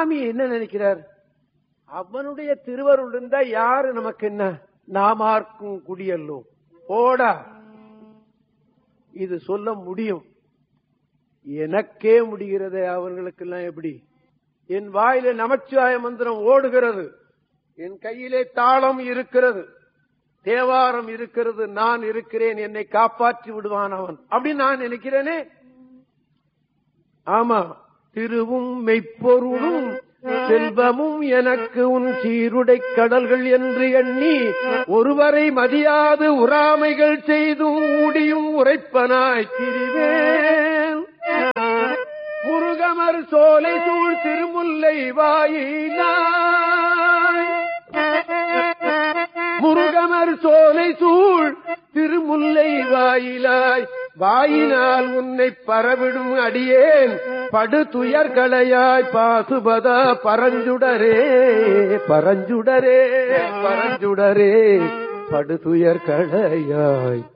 சுவாமி என்ன நினைக்கிறார் அவனுடைய திருவருள் இருந்தா யாரு நமக்கு என்ன நாமார்க்கும் குடியல்லோ போடா இது சொல்ல முடியும் எனக்கே முடிகிறதே அவர்களுக்கெல்லாம் எப்படி என் வாயில நமச்சிவாய மந்திரம் ஓடுகிறது என் கையிலே தாளம் இருக்கிறது தேவாரம் இருக்கிறது நான் இருக்கிறேன் என்னை காப்பாற்றி விடுவான் அவன் அப்படின்னு நான் நினைக்கிறேனே ஆமா திருவும் மெய்ப்பொருளும் செல்வமும் எனக்கு உன் சீருடை கடல்கள் என்று எண்ணி ஒருவரை மதியாது உறாமைகள் செய்தும் ஊடியும் உரைப்பனாய் திரிவேன் முருகமர் சோலை சூழ் திருமுல்லை வாயினாய் முருகமர் சோலை சூழ் திருமுல்லை வாயிலாய் வாயினால் உன்னை பரவிடும் அடியேன் படு துயர்களையாய் பாசுபதா பரஞ்சுடரே பரஞ்சுடரே பரஞ்சுடரே படு துயர்களையாய்